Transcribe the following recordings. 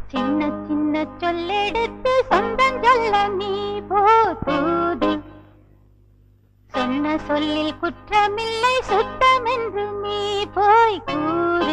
சின்ன சின்ன சொல்லெடுத்து சொந்தம் சொல்ல நீ போதூது சொன்ன சொல்லில் குற்றமில்லை சுத்தம் என்று நீ போய் கூறு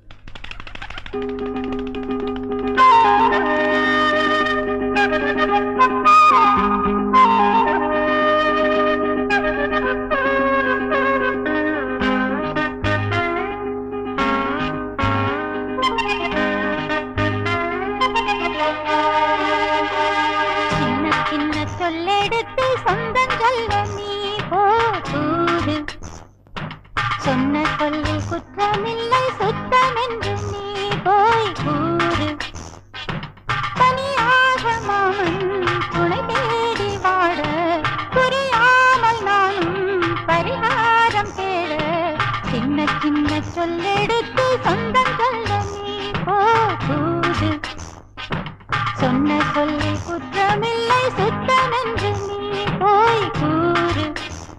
சின்ன சின்ன சொல்லெடுத்து சொந்தம் சொல்ல நீ போதூது சொன்ன சொல்லில் குற்றமில்லை சுத்தம் என்று நீ போய் கூறு தனியாக மாமன் துணை தேடி வாழ புரியாமல் நானும் பரிகாரம் தேட சின்ன சின்ன சொல்லெடுத்து சொந்தம் சொல்ல நீ போதூது சொன்ன சொல்லில் குற்றமில்லை சுத்தம் என்று நீ போய் கூறு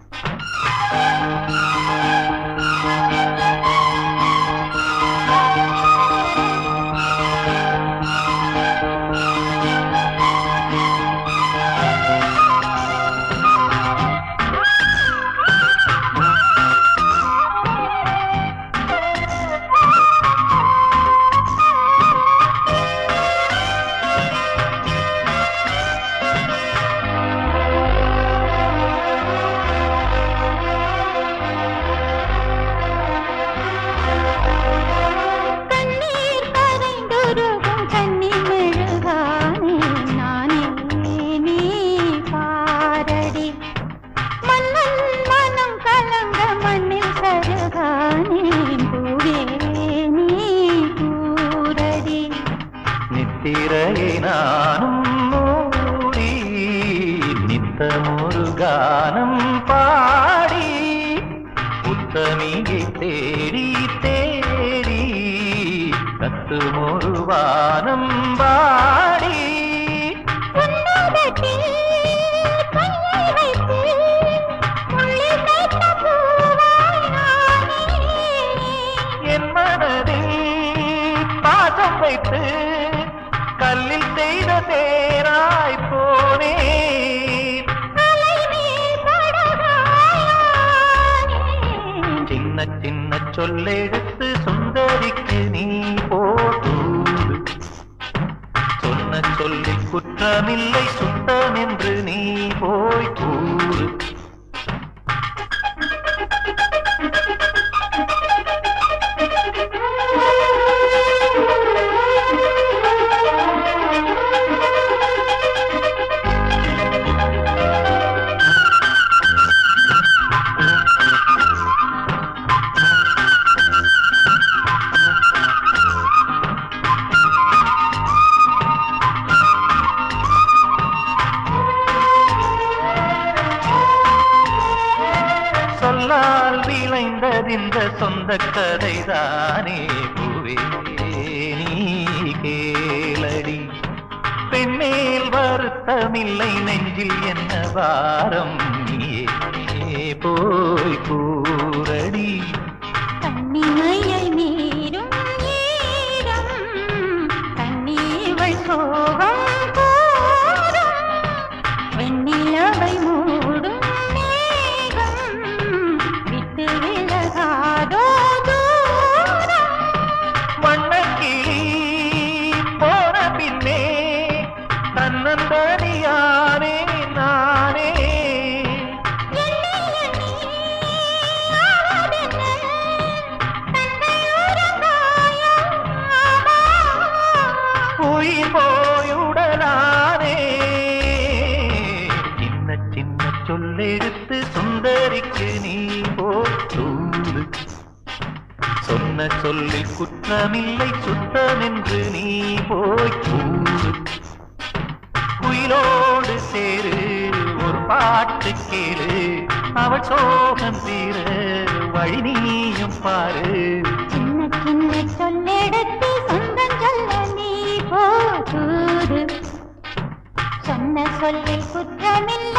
கண்ணீர் கரைந்துருகும் கண்ணி மெழுகானே நானே நீ பாரடி மன்னன் மனம் கலங்க மண்ணில் சருகானே பூவே நீ கூரடி நித்திரையை நானும் மூடி நித்தமொரு கானம் பாடி உத்தமியை தேடி தேடி கத்துமொரு வானம் பாடி உன்னதத்தில் கையை வைத்து உள்ளில் வைத்த பூவாய் நானே என் மனதில் பாசம் வைத்து கல்லில் செய்த தேராய் போனேன் அலைமேல் படகாயானே. சின்ன சின்ன சொல்லெடுத்து சுந்தரிக்கு நீ போதூது சொன்ன சொல்லி குற்றமில்லை சுத்தம் என்று நீ போய் கூறு சொல்லால் விளைந்ததிந்த சொந்த கதைதானே பூவே நீ கேளடி பெண்மேல் வருத்தமில்லை நெஞ்சில் என்ன வாரம் நீயே போய் கூறடி கண்ணிமையை மீறும் ஈரம் கண்ணீவள் சோகம் கூறும் வெண்ணிலவை மூடும் மேகம் விட்டு விலகாதோ தூரம் வண்ணக்கிளி போன பின்னே தன்னந்தனியானே நானே எண்ணி எண்ணி ஆவதென்ன தந்தை உறங்காயம் ஆமா உயிர் போயுடலானே சின்ன சின்ன சொல்லெடுத்து சுந்தரிக்கு நீ போதூது சொன்ன சொல்லில் குற்றமில்லை சுத்தமென்று நீ போய் கூறு குயிலோடு சேரு ஒரு பாட்டு கேளு அவள் சோகம் தீர வழி நீயும் பாரு சின்ன சின்ன சொல்லெடுத்து சொந்தம் சொல்ல நீ போதூது சொன்ன சொல்லில் குற்றமில்லை